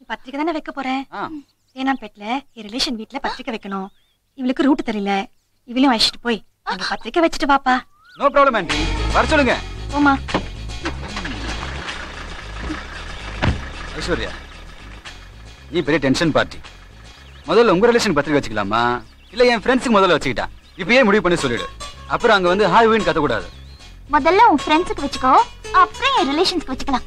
பத்திரிக்கை தானே வைக்க போறேன் ஆ ஏனாம்பேட்ல என் ரிலேஷன் வீட்ல பத்திரிக்கை வைக்கணும் இவளுக்கு ரூட் தெரியல இவளையும் அழைச்சிட்டு போய் அங்க பத்திரிக்கை வச்சுட்டு வாப்பா நோ ப்ராப்ளம் ஆண்டி வர சொல்லுங்க போமா ஐஸ்வர்யா நீ பெரிய டென்ஷன் பார்ட்டி முதல்ல உங்க ரிலேஷன் பத்திரிக்கை வச்சுக்கலாமா இல்ல என் ஃப்ரெண்ட்ஸுக்கு முதல்ல வச்சுக்கிட்டா இப்பயே முடிவு பண்ணி சொல்லிடு அப்புறம் அங்க வந்து ஹாய் வீன் கத்தக்கூடாது முதல்ல உன் ஃப்ரெண்ட்ஸுக்கு வச்சுக்கோ அப்புறம் என் ரிலேஷன்ஸ்க்கு வச்சுக்கலாம்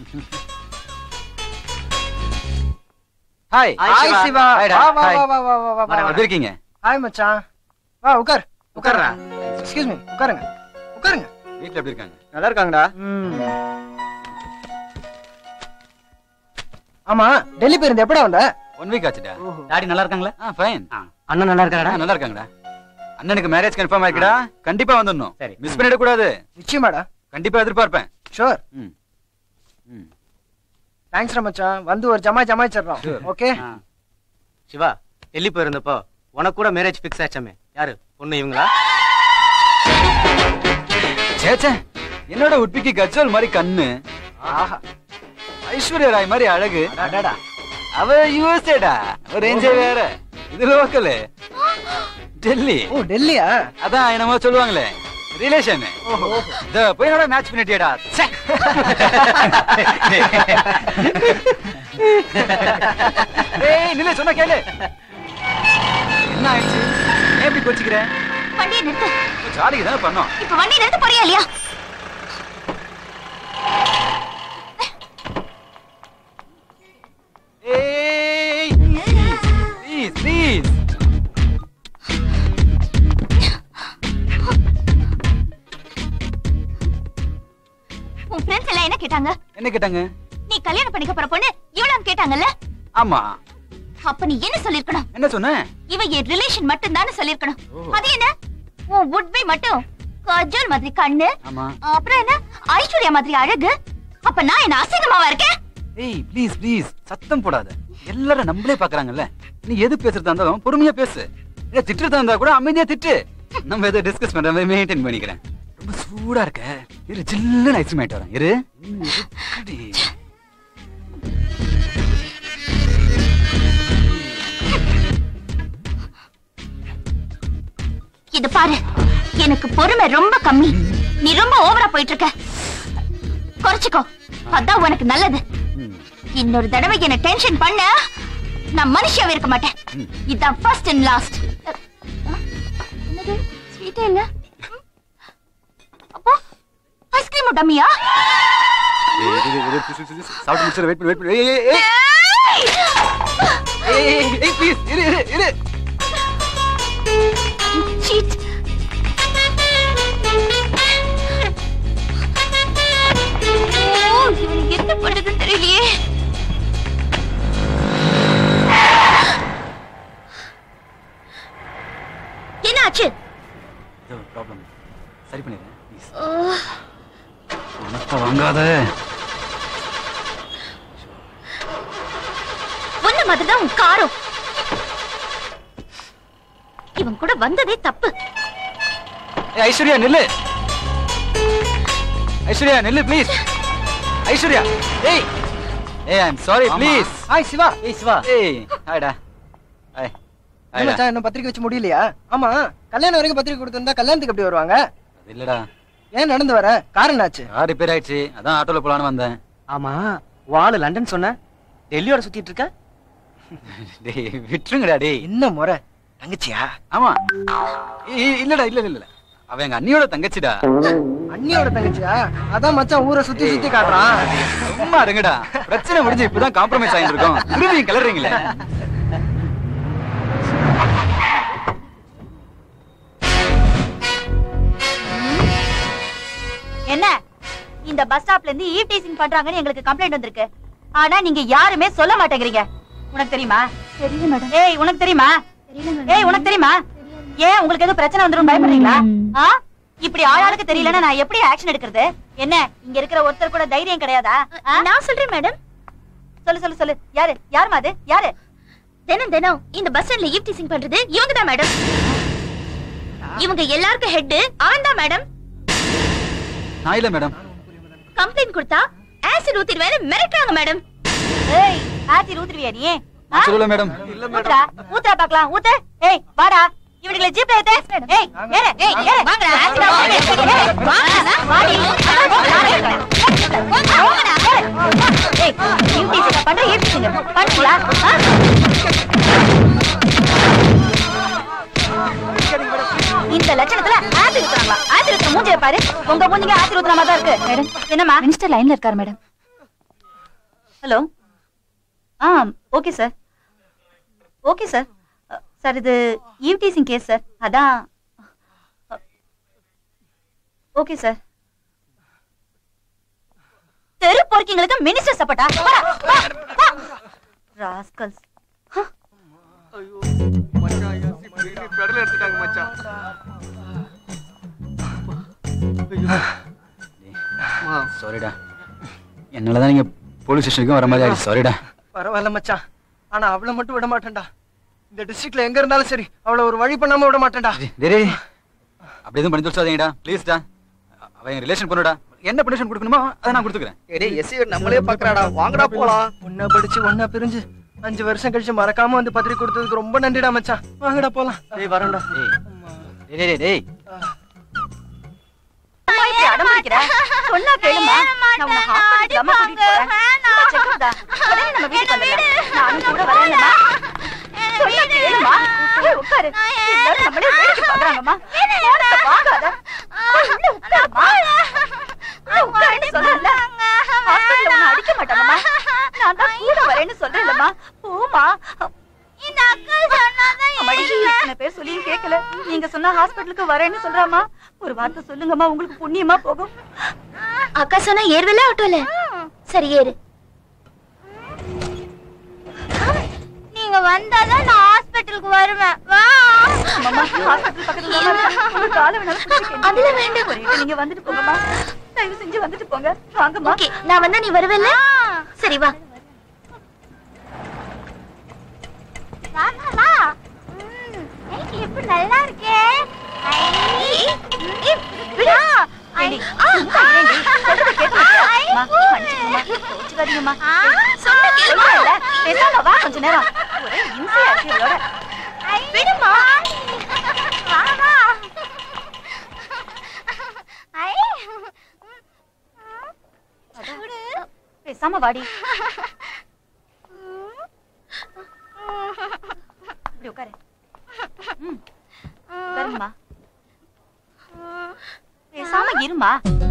ஹாய் ஹாய் சிவா ஹாய்டா, வா வா ஹாய். வா வா வா வா வா எப்படி இருக்கீங்க ஹாய் மச்சான் வா உட்கார் உட்கார்றா. எக்ஸ்கியூஸ் மீ உட்காருங்க உட்காருங்க வீட்ல எப்படி இருக்காங்க நல்லா இருக்காங்கடா ஆமா டெல்லி போயிருந்து எப்படா வந்த ஒன் வீக் ஆச்சுடா டாடி நல்லா இருக்காங்களா ஆ ஃபைன் அண்ணன் நல்லா இருக்காடா நல்லா இருக்காங்கடா அண்ணனுக்கு மேரேஜ் கன்ஃபார்ம் ஆயிருக்குடா கண்டிப்பா வந்துடணும் சரி. மிஸ் பண்ணிட கூடாது நிச்சயமாடா கண்டிப்பா எதிர்பார்ப்பேன் ஷூர் ம் ம் தேங்க்ஸ் மச்சான் வந்து ஒரு ஜமாய் ஜமாய்ச்சிடுறோம் Sure. ஓகே சிவா டெல்லி போயிருந்தப்போ உனக்கு கூட மேரேஜ் ஃபிக்ஸ் ஆச்சாமே யாரு பொண்ணு இவங்களா சே சே என்னோட உட்பிக்கு கஜோல் மாதிரி கண்ணு ஆஹா ஐஸ்வர்யா ராய் மாதிரி அழகு அடடா அவ யூஎஸ்ஏடா ஒரு ரேஞ்சே வேற இது லோக்கல் டெல்லி ஓ டெல்லியா அதான் என்னமோ சொல்லுவாங்களே ரிலேஷன் இந்த போய் என்னோட மேட்ச் பண்ணிட்டியடா ச்சே. ஏய் நில்ல சொன்னா கேளு என்ன ஆயிடுச்சு ஏன் இப்படி கோச்சிக்கிற வண்டியை நிறுத்து ஜாலிக்கு தானே பண்ணோம் இப்ப வண்டி நிறுத்த போறியா இல்லையா ஏய் ப்ளீஸ் ப்ளீஸ் உன் ஃப்ரெண்ட்ஸ் எல்லாம் என்ன கேட்டாங்க என்ன கேட்டாங்க நீ கல்யாணம் பண்ணிக்க போற பொண்ணு இவ்வளவு கேட்டாங்கல்ல ஆமா அப்ப நீ என்ன சொல்லிருக்கணும் என்ன சொன்ன இவ என் ரிலேஷன் மட்டும் தானே சொல்லிருக்கணும் ஓ. அது என்ன உன் உட்பை மட்டும் கஜோல் மாதிரி கண்ணு ஆமா அப்புறம் என்ன ஐஸ்வர்யா மாதிரி அழகு அப்ப நான் என்ன அசிங்கமாவா இருக்கேன் ஏய் ப்ளீஸ் ப்ளீஸ் சத்தம் போடாத எல்லாரும் நம்மளே பாக்குறாங்கல்ல நீ எது பேசுறதா இருந்தாலும் பொறுமையா பேசு இல்ல திட்டுறதா இருந்தா கூட அமைதியா திட்டு நம்ம எதை டிஸ்கஸ் பண்ற மாதிரி மெயின்டைன் பண்ணிக்கிறேன் ரொம்ப சூடா இருக்க இரு ஜில்லுன்னு ஐஸ் மேட் வரேன் இரு இன்னும் இருக்குடி. இது பாரு எனக்கு பொறுமை ரொம்ப கம்மி நீ ரொம்ப ஓவரா போயிட்டு இருக்க குறைச்சுக்கோ அதான் உனக்கு நல்லது ம், இன்னொரு தடவை என்ன டென்ஷன் பண்ண நான் மனுஷியாவே இருக்க மாட்டேன் ம். இதான் ஃபர்ஸ்ட் அண்ட் லாஸ்ட் என்னது ஸ்வீட்டே இல்ல ம். அப்போ ஐஸ்கிரீம் டம்மியா ஏய், இரு, இரு, இரு, please, please, please. சாப்பிட்டு முடிச்சிடு, wait பண்ணு, wait பண்ணு. ஏய், ஏய், ஏய், ஏய், ஏய், ஏய், please, இரு, இரு, இரு. சீட் இவனுக்கு என்ன பண்ணுதுன்னு தெரியலையே என்ன ஆச்சு ஏதோ ஒரு problem. சரி பண்ணிடுறேன், please. மனத்தை வாங்காத ஒன்ன மாதிரிதான் உன் காரம் இவன் கூட வந்ததே தப்பு ஏய், ஐஸ்வர்யா நில்லு ஐஸ்வர்யா நில்லு ப்ளீஸ் ஐஸ்வர்யா ஏய் ஏய் I am sorry please hi Siva ஏய் சிவா ஏய் ஹாய்டா ஹாய் என்ன ஹாய்டா மச்சான் இன்னும் பத்திரிக்கை வச்சு முடியலையா ஆமா கல்யாணம் வரைக்கும் பத்திரிக்கை கொடுத்திருந்தா கல்யாணத்துக்கு எப்படி வருவாங்க அது இல்லடா ஏன் நடந்து வர கார் என்னாச்சு கார் ரிப்பேர் ஆயிடுச்சு அதான் ஆட்டோல போலான்னு வந்தேன் ஆமா வாளு லண்டன் சொன்ன டெல்லியோட சுத்திட்டு இருக்க டேய் விட்டுருங்கடா டேய் என்ன முறை தங்கச்சியா ஆமா ஏய், ஏய், இல்லடா இல்ல இல்ல இல்ல அவ எங்க அண்ணியோட தங்கச்சிடா அண்ணியோட தங்கச்சியா அதான் மச்சான் ஊரை சுத்தி சுத்தி காட்டுறான் சும்மா இருங்கடா பிரச்சனை முடிஞ்சு இப்பதான் காம்ப்ரமைஸ் ஆயிட்டு இருக்கோம் திரும்பி கிளறீங்களே என்ன இந்த பஸ் ஸ்டாப்ல இருந்து ஈவ் டீசிங் பண்றாங்கன்னு எங்களுக்கு கம்ப்ளைண்ட் வந்திருக்கு ஆனா நீங்க யாருமே சொல்ல மாட்டேங்கிறீங்க உனக்கு தெரியுமா தெரியல மேடம் ஏய் உனக்கு தெரியுமா ஏய் உனக்கு தெரியுமா ஏன் உங்களுக்கு எதுவும் பிரச்சனை வந்துரும் பயப்படுறீங்களா ஆ இப்படி ஆளாளுக்கு தெரியலன்னா நான் எப்படி ஆக்ஷன் எடுக்கிறது என்ன இங்க இருக்கிற ஒருத்தர் கூட தைரியம் கிடையாதா நான் சொல்றேன் மேடம் சொல்லு சொல்லு சொல்லு யாரு யாருமா அது யாரு தினம் தினம் இந்த பஸ் ஸ்டாண்ட்ல ஈவ் டீசிங் பண்றது இவங்க தான் மேடம் இவங்க எல்லாருக்கும் ஹெட் அவன் தான் மேடம் நான் இல்ல மேடம் கம்ப்ளைண்ட் கொடுத்தா ஆசிட் ஊத்திடுவேன்னு மிரட்டுறாங்க மேடம் ஏய் ஆசிட் ஊத்துருவியா நீ ஆ? சொல்லல மேடம் ஊத்துறா ஊத்துறா பாக்கலாம் ஊத்து ஏய் வாடா இவனுங்களை ஜீப்ல ஏத்து ஏய் ஏறு ஏய் ஏறு வாங்கடா ஆசிட் ஊத்து ஏய் வாடா வாடி ஏய் யூடிசி பண்ற யூடிசிங்க பண்ணுங்களா இந்த லட்சணத்துல ஆசிட் ஊத்துறாங்களா ஆசிட் ஊத்துற மூஞ்சிய பாரு உங்க மூஞ்சிங்க ஆசிட் ஊத்துற மாதிரி தான் இருக்கு மேடம் என்னம்மா மினிஸ்டர் லைன்ல இருக்காரு மேடம் ஹலோ ஆ ஓகே சார் ஓகே சார் அ, சார் இது ஈவ்டீசிங் கேஸ் சார் அதான் அ, ஓகே சார் தெரு பொறுக்கிங்களுக்கு மினிஸ்டர் சப்போட்டா ராஸ்கல்ஸ் பெடல் எடுத்துட்டாங்க மச்சான் சாரிடா என்னாலதான் நீங்க போலீஸ் ஸ்டேஷனுக்கும் வர மாதிரி ஆயிடுச்சு சாரிடா பரவாயில்ல மச்சான் ஆனா அவளை மட்டும் விட மாட்டேன்டா இந்த டிஸ்ட்ரிக்ட்ல எங்க இருந்தாலும் சரி அவளை ஒரு வழி பண்ணாம விட மாட்டேன்டா டேய், டேய் அப்படி எதுவும் பண்ணி தொலைச்சாதீங்கடா ப்ளீஸ்டா அவன் என் ரிலேஷன் பண்ணுடா என்ன பர்மிஷன் கொடுக்கணுமோ அதை நான் கொடுத்துக்கிறேன் டேய் எஸ்ஐ நம்மளே பாக்குறாடா வாங்கடா போலாம் ஒன்னா படிச்சு ஒன்னா பிரிஞ்சு அஞ்சு வருஷம் கழிச்சு மறக்காம வந்து பத்திரிக்கை கொடுத்ததுக்கு ரொம்ப நன்றிடா மச்சான் வாங்கடா போலாம் டேய் வரேன்டா டேய் டேய், டேய் டேய் இப்படி அடம் பிடிக்கிற? சொன்னா கேளுமா நான் உன்னை ஹாஸ்பிட்டலுக்கு அம்மா கூட்டிட்டு போறேன் சும்மா செக்கப் தான் உடனே நம்ம வீட்டுக்கு வந்துடலாம் நானும் கூட வரேன்மா சொன்னா கேளுமா ஏய், உட்காரு எல்லாரும் நம்மளே வேடிக்கை பார்க்கறாங்கம்மா போனத்தை வாங்காத போய் உள்ள உட்காருமா உள்ள உட்காருன்னு சொல்றேன்ல ஹாஸ்பிட்டல்ல உன்னை அடிக்க மாட்டாங்கம்மா நான் தான் கூட வரேன்னு சொல்றேன்லம்மா போமா இந்த அக்கா சொன்னாதான் இத்தனை பேர் சொல்லியும் கேட்கல நீங்க சொன்னா ஹாஸ்பிட்டலுக்கு வரேன்னு சொல்றாமா ஒரு வார்த்தை சொல்லுங்கம்மா உங்களுக்கு புண்ணியமா போகும் அக்கா சொன்னா ஏறுவில்ல ஆட்டோல சரி ஏறு நீங்க வந்தாதான் நான் ஹாஸ்பிட்டலுக்கு வருவேன் வா அம்மா ஹாஸ்பிட்டல் பக்கத்துல தாம்மா இருக்கு. உங்க காலை வேணாலும் பிடிச்சிக்க. அதுல வேண்டாம். ஒரு நிமிஷம் நீங்க வந்துட்டு போங்கம்மா தயவு செஞ்சு வந்துட்டு போங்க வாங்கம்மா ஓகே நான் வந்தா நீ வருவேல்ல சரி வா எப்படி நல்லா இருக்கே ஏண்டி, சும்மா இருடி. சொல்றத கேட்டு வைக்கிறியா? அம்மா, மன்னிச்சுக்கோம்மா. கோச்சுக்காதீங்கம்மா. சொன்ன கேளுமா? இல்ல, பேசாம வா கொஞ்ச நேரம் ஒரே இம்சையா இருக்கு இவளோட. விடுமா பேசாம வாடி இப்படி உட்காரு ம், உட்காருங்கம்மா பேசாம இருமா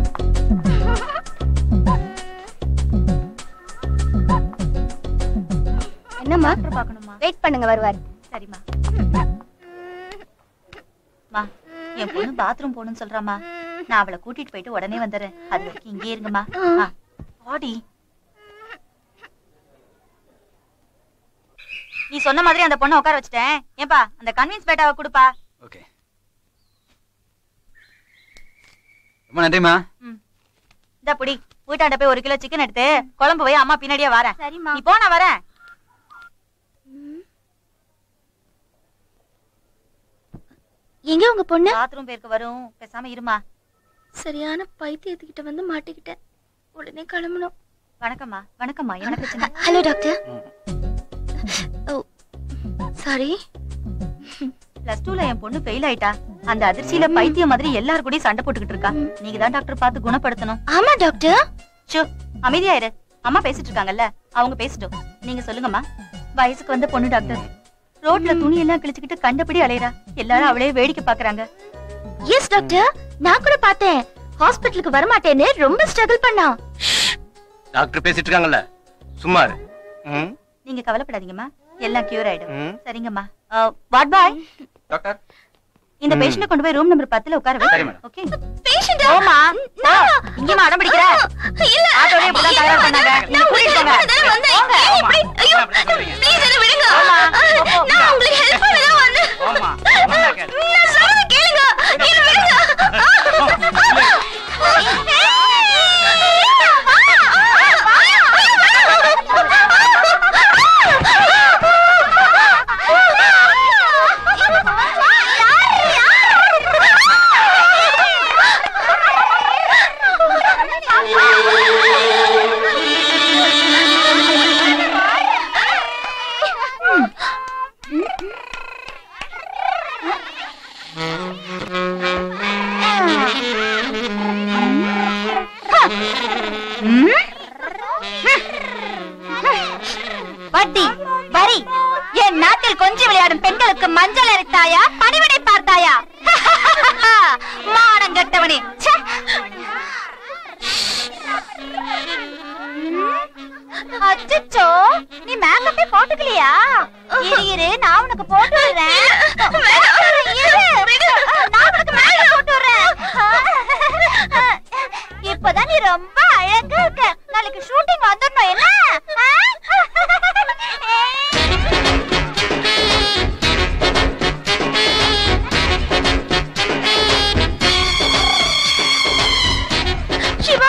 என்னம்மா டாக்டர் பார்க்கணுமா வெயிட் பண்ணுங்க வருவார் சரிம்மா மா என் பொண்ணு பாத்ரூம் போகணும்னு சொல்றாமா நான் அவளை கூட்டிட்டு போயிட்டு உடனே வந்துடுறேன் அது வரைக்கும் இங்கே இருங்கம்மா ஆ, பாடி நீ சொன்ன மாதிரி அந்த பொண்ணை உட்கார வச்சுட்டேன் ஏன்பா அந்த கன்வின்ஸ் பேட்டாவை கொடுப்பா ஓகே ரொம்ப நன்றிம்மா இந்த புடி வீட்டாண்ட போய் ஒரு கிலோ சிக்கன் எடுத்து குழம்பு போய் அம்மா பின்னாடியே வரேன் சரிம்மா நீ போ நான் வரேன் எங்க உங்க பொண்ணு பாத்ரூம் பேருக்கு வரும் பேசாம இருமா சரியான பைத்தியத்துக்கிட்ட வந்து மாட்டிக்கிட்டேன் உடனே கிளம்பணும் வணக்கம்மா வணக்கம்மா என்ன பிரச்சனை hello doctor oh sorry plus டூல என் பொண்ணு ஃபெயில் ஆயிட்டா அந்த அதிர்ச்சியில பைத்தியம் மாதிரி எல்லாரும் கூடயும் சண்டை போட்டுக்கிட்டு இருக்கா நீங்க தான் டாக்டர் பார்த்து குணப்படுத்தணும் ஆமா டாக்டர் ஷோ அமைதியா இரு அம்மா பேசிட்டு இருக்காங்கல்ல அவங்க பேசிட்டோம் நீங்க சொல்லுங்கம்மா வயசுக்கு வந்த பொண்ணு டாக்டர் ரோட்ல துணி எல்லாம் கிழிச்சுக்கிட்டு கண்டபடி அலையறா எல்லாரும் அவளே வேடிக்கை பாக்குறாங்க எஸ் டாக்டர் நான் கூட பார்த்தேன் ஹாஸ்பிட்டலுக்கு வரமாட்டேன்னு ரொம்ப ஸ்ட்ரகிள் பண்ணா டாக்டர் பேசிட்டு இருக்காங்கல்ல சும்மா இரு. ம் நீங்க கவலைப்படாதீங்கம்மா எல்லாம் கியூர் ஆயிடும் ம். சரிங்கம்மா வாட் பாய் டாக்டர் இந்த ம். பேஷண்ட கொண்டு போய் ரூம் நம்பர் பத்துல உட்கார வை சரி, மேடம். ஓகே பேஷண்ட் போமா இங்கேமா அடம் பிடிக்கிற இல்ல ஆட்டோலயே இப்படிதான் தகராறு பண்ணாங்க நீங்க கூட்டிட்டு போங்க போங்க. ஐயோ ப்ளீஸ் என்ன விடுங்க ஆமா. போ, போ. நான் உங்களுக்கு ஹெல்ப் பண்ண தான் வந்தேன் போம்மா. நான் சொல்றத கேளுங்க என்ன விடுங்க வட்டி வரி என் நாட்டில் கொஞ்சி விளையாடும் பெண்களுக்கு மஞ்சள் அரைத்தாயா பணிவிடை பார்த்தாயா மானம் கெட்டவனே ச்சே. அச்சச்சோ நீ மேக்கப்பே போட்டுக்கலையா இரு இரு நான் உனக்கு போட்டு விடுறேன் இரு. நான் உனக்கு மேக்கப் போட்டு விடுறேன் இப்பதான் நீ ரொம்ப அழகா இருக்க நாளைக்கு ஷூட்டிங் வந்துடணும் என்ன சிவா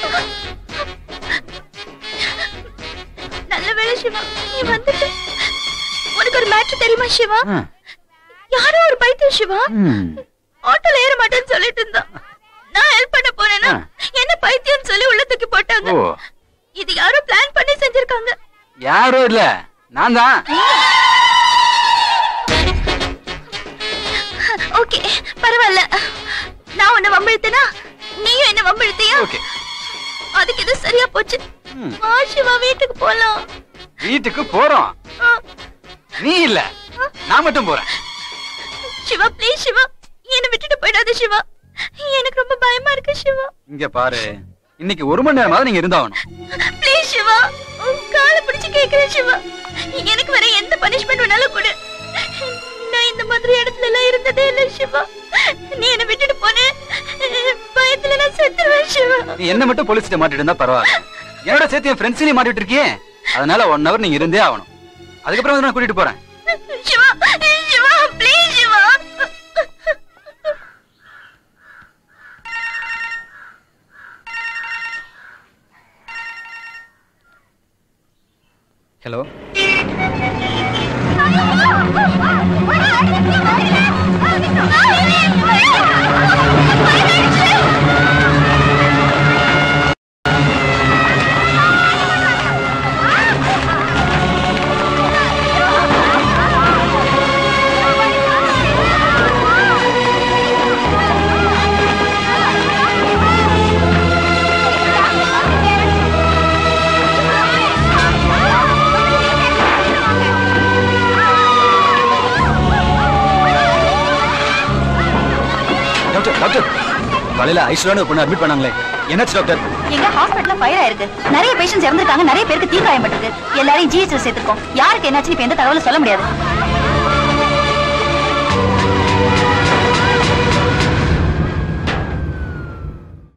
நல்ல வேளை சிவா நீ வந்துட்ட உனக்கு ஒரு மேட்ரு தெரியுமா சிவா ஆ. யாரோ ஒரு பைத்தியம் சிவா ம். ஆட்டோல ஏற மாட்டேன்னு சொல்லிட்டு இருந்தான் நான் ஹெல்ப் பண்ண போனேன்னா ஆ. என்ன பைத்தியம் சொல்லி உள்ள தூக்கி போட்டாங்க ஓ இது யாரோ பிளான் பண்ணி செஞ்சிருக்காங்க யாரும் இல்ல நான் தான் ஓகே பரவாயில்ல நான் உன்னை வம்பிழுத்தனா நீயும் என்ன வம்பிழுத்தியா ஓகே அதுக்கு இது சரியா போச்சு ம். வா சிவா வீட்டுக்கு போலாம் வீட்டுக்கு போறோம் ஆ. நீ இல்ல நான் மட்டும் போறேன் சிவா ப்ளீஸ் சிவா என்ன விட்டுட்டு போயிடாத சிவா எனக்கு ரொம்ப பயமா இருக்கு சிவா இங்க பாரு இன்னைக்கு ஒரு மணி நேரமாவது நீங்க இருந்தாகணும் ப்ளீஸ் சிவா உன் காலை பிடிச்சு கேக்குறேன் சிவா எனக்கு வேற எந்த பனிஷ்மெண்ட் வேணாலும் கொடு நான் இந்த மாதிரி இடத்துல எல்லாம் இருந்ததே இல்ல சிவா நீ என்ன விட்டுட்டு போன பயத்துல நான் செத்துருவேன் சிவா நீ என்ன மட்டும் போலீஸ்ட்ட மாட்டிட்டு இருந்தா பரவாயில்ல என்னோட சேர்த்து என் ஃப்ரெண்ட்ஸையும் மாட்டிட்டு இருக்கியே அதனால ஒன் ஹவர் நீங்க இருந்தே ஆகணும் அதுக்கப்புறம் வந்து நான் கூட்டிட்டு போறேன் Siva Siva please Siva hello doctor doctor காலையில ஐஸ்வர்யான்னு ஒரு பொண்ணு அட்மிட் பண்ணாங்களே என்னாச்சு டாக்டர் எங்க ஹாஸ்பிடல்ல ஃபயர் ஆயிருக்கு நிறைய பேஷண்ட்ஸ் இறந்திருக்காங்க நிறைய பேருக்கு தீக்காயம் பட்டிருக்கு எல்லாரையும் ஜிஹெச்ல சேர்த்திருக்கோம் யாருக்கு என்னாச்சுன்னு இப்ப எந்த தகவலும் சொல்ல முடியாது